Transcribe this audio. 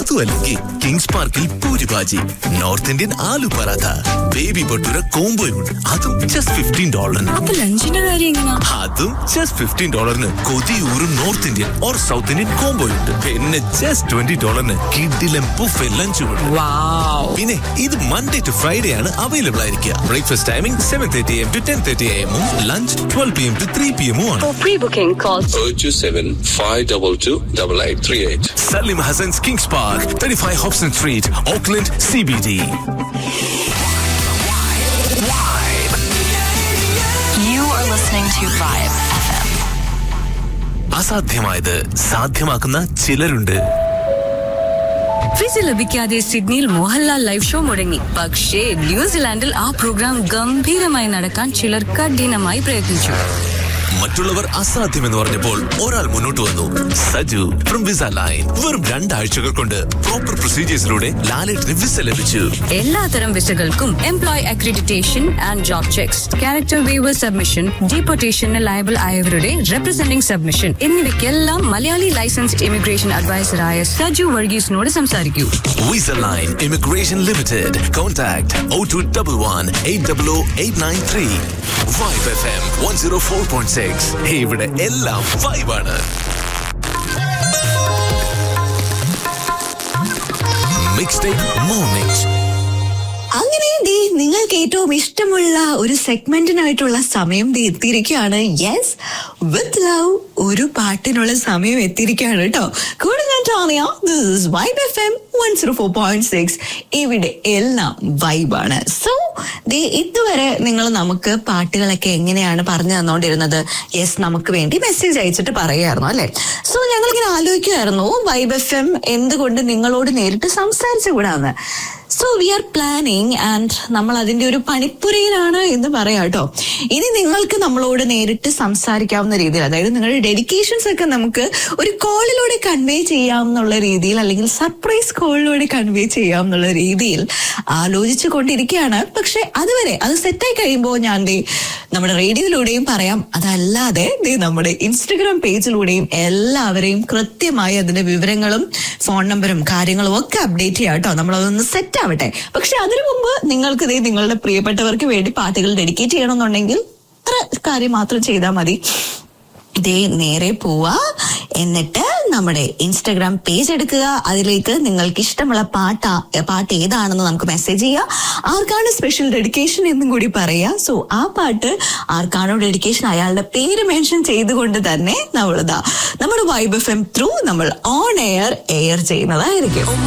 അതും അല്ലെങ്കിൽ കിങ്സ് പാർക്കിൽ puri bhaji north Indian aloo paratha baby bhatura കോംബോയുണ്ട് അതും ജസ്റ്റ് ഫിഫ്റ്റീൻ ഡോളറിന് അപ്പൊ ലഞ്ചിന്റെ കാര്യം എങ്ങനെയാ അതും ജസ്റ്റ് ഫിഫ്റ്റീൻ ഡോളറിന് കൊതിയൂറും north Indian or south Indian combo ഉണ്ട് പിന്നെ ജസ്റ്റ് ട്വന്റി ഡോളറിന് കിഡിലും ബുഫെ ലഞ്ചും ഉണ്ട് വാവ് പിന്നെ ഇത് മൺഡേ ടു ഫ്രൈഡേ ആണ് അവൈലബിൾ ആയിരിക്കുക breakfast timing seven thirty AM to ten thirty എമ്മും lunch twelve P M to three P എമ്മും ആണ് For pre-booking, call 027 522 8838. Salim Hassan's Kings Park, 35 Hobson Street, Auckland, CBD. You are listening to Vibe FM. അസാധ്യമായത് സാധ്യമാക്കുന്ന ചിലരുണ്ട് visa ലഭിക്കാതെ സിഡ്നിയിൽ Mohanlal live show മുടങ്ങി പക്ഷേ ന്യൂസിലാൻഡിൽ ആ പ്രോഗ്രാം ഗംഭീരമായി നടക്കാൻ ചിലർ കഠിനമായി പ്രയത്നിച്ചു മറ്റുള്ളവർ അസാധ്യമെന്ന് പറഞ്ഞപ്പോൾ ഒരാൾ മുന്നോട്ട് വന്നു സജു ഫ്രം വിസ ലൈൻ വെറും രണ്ടാഴ്ചകൾ കൊണ്ട് പ്രോപ്പർ പ്രൊസീജിയേഴ്സിലൂടെ ലാലേട്ടിന് വിസ ലഭിച്ചു എല്ലാത്തരം വിസകൾക്കും employ accreditation and job checks character waiver submission ഡീപ്പോർട്ടേഷന് ലയബിൾ ആയവരുടെ റെപ്രസെന്റിംഗ് സബ്മിഷൻ എന്നിവയ്ക്കെല്ലാം മലയാളി ലൈസൻസ്ഡ് ഇമിഗ്രേഷൻ അഡ്വൈസറായ സജു വർഗീസിനോട് സംസാരിക്കൂ visa line immigration limited contact O two double one eight double O eight nine three vibe F M one zero four point six ഇവിടെ എല്ലാം വൈബാണ് mix take morning അങ്ങനെ ദേ നിങ്ങൾക്ക് ഏറ്റവും ഇഷ്ടമുള്ള ഒരു സെഗ്മെന്റിനായിട്ടുള്ള സമയം ദേ എത്തിയിരിക്കുകയാണ് യെസ് വിത്ത് ലവ് ഒരു പാട്ടിനുള്ള സമയം എത്തിയിരിക്കുകയാണ് കേട്ടോ കൂടെ ഞാൻ Tonia this vibe F M one zero four point six ഇവിടെ എല്ലാം വൈബാണ് സോ ദേ ഇതുവരെ നിങ്ങൾ നമുക്ക് പാട്ടുകളൊക്കെ എങ്ങനെയാണ് പറഞ്ഞു തന്നോണ്ടിരുന്നത് യെസ് നമുക്ക് വേണ്ടി മെസ്സേജ് അയച്ചിട്ട് പറയായിരുന്നു അല്ലെ സോ ഞങ്ങളിങ്ങനെ ആലോചിക്കുമായിരുന്നു വൈബ് എഫ് എം എന്തുകൊണ്ട് നിങ്ങളോട് നേരിട്ട് സംസാരിച്ചുകൂടാന്ന് so we are planning and നമ്മൾ അതിന്റെ ഒരു പണിപ്പുരയിലാണ് എന്ന് പറയാം കേട്ടോ ഇനി നിങ്ങൾക്ക് നമ്മളോട് നേരിട്ട് സംസാരിക്കാവുന്ന രീതിയിൽ അതായത് നിങ്ങളുടെ ഡെഡിക്കേഷൻസ് ഒക്കെ നമുക്ക് ഒരു കോളിലൂടെ കൺവേ ചെയ്യാം എന്നുള്ള രീതിയിൽ അല്ലെങ്കിൽ സർപ്രൈസ് കോളിലൂടെ കൺവേ ചെയ്യാം എന്നുള്ള രീതിയിൽ ആലോചിച്ചു കൊണ്ടിരിക്കുകയാണ് പക്ഷെ അതുവരെ അത് സെറ്റായി കഴിയുമ്പോൾ ഞാൻ ദേ നമ്മുടെ റേഡിയോയിലൂടെയും പറയാം അതല്ലാതെ ദേ നമ്മുടെ ഇൻസ്റ്റഗ്രാം പേജിലൂടെയും എല്ലാവരെയും കൃത്യമായി അതിന്റെ വിവരങ്ങളും ഫോൺ നമ്പറും കാര്യങ്ങളും ഒക്കെ അപ്ഡേറ്റ് ചെയ്യാം കേട്ടോ നമ്മളതൊന്ന് സെറ്റ് ആവട്ടെ പക്ഷെ അതിനു മുമ്പ് നിങ്ങൾക്ക് ദേ നിങ്ങളുടെ പ്രിയപ്പെട്ടവർക്ക് വേണ്ടി പാട്ടുകൾ ഡെഡിക്കേറ്റ് ചെയ്യണമെന്നുണ്ടെങ്കിൽ ഇത്ര കാര്യം മാത്രം ചെയ്താൽ മതി ദേ നേരെ പോവാ എന്നിട്ട് നമ്മുടെ ഇൻസ്റ്റഗ്രാം പേജ് എടുക്കുക അതിലേക്ക് നിങ്ങൾക്ക് ഇഷ്ടമുള്ള പാട്ട പാട്ട് ഏതാണെന്ന് നമുക്ക് മെസ്സേജ് ചെയ്യുക ആർക്കാണ് സ്പെഷ്യൽ ഡെഡിക്കേഷൻ എന്നും കൂടി പറയാ സോ ആ പാട്ട് ആർക്കാണോ ഡെഡിക്കേഷൻ അയാളുടെ പേര് മെൻഷൻ ചെയ്തുകൊണ്ട് തന്നെ നമ്മളിതാ നമ്മുടെ വൈബ് എഫ് എം ത്രൂ നമ്മൾ ഓൺ എയർ എയർ ചെയ്യുന്നതായിരിക്കും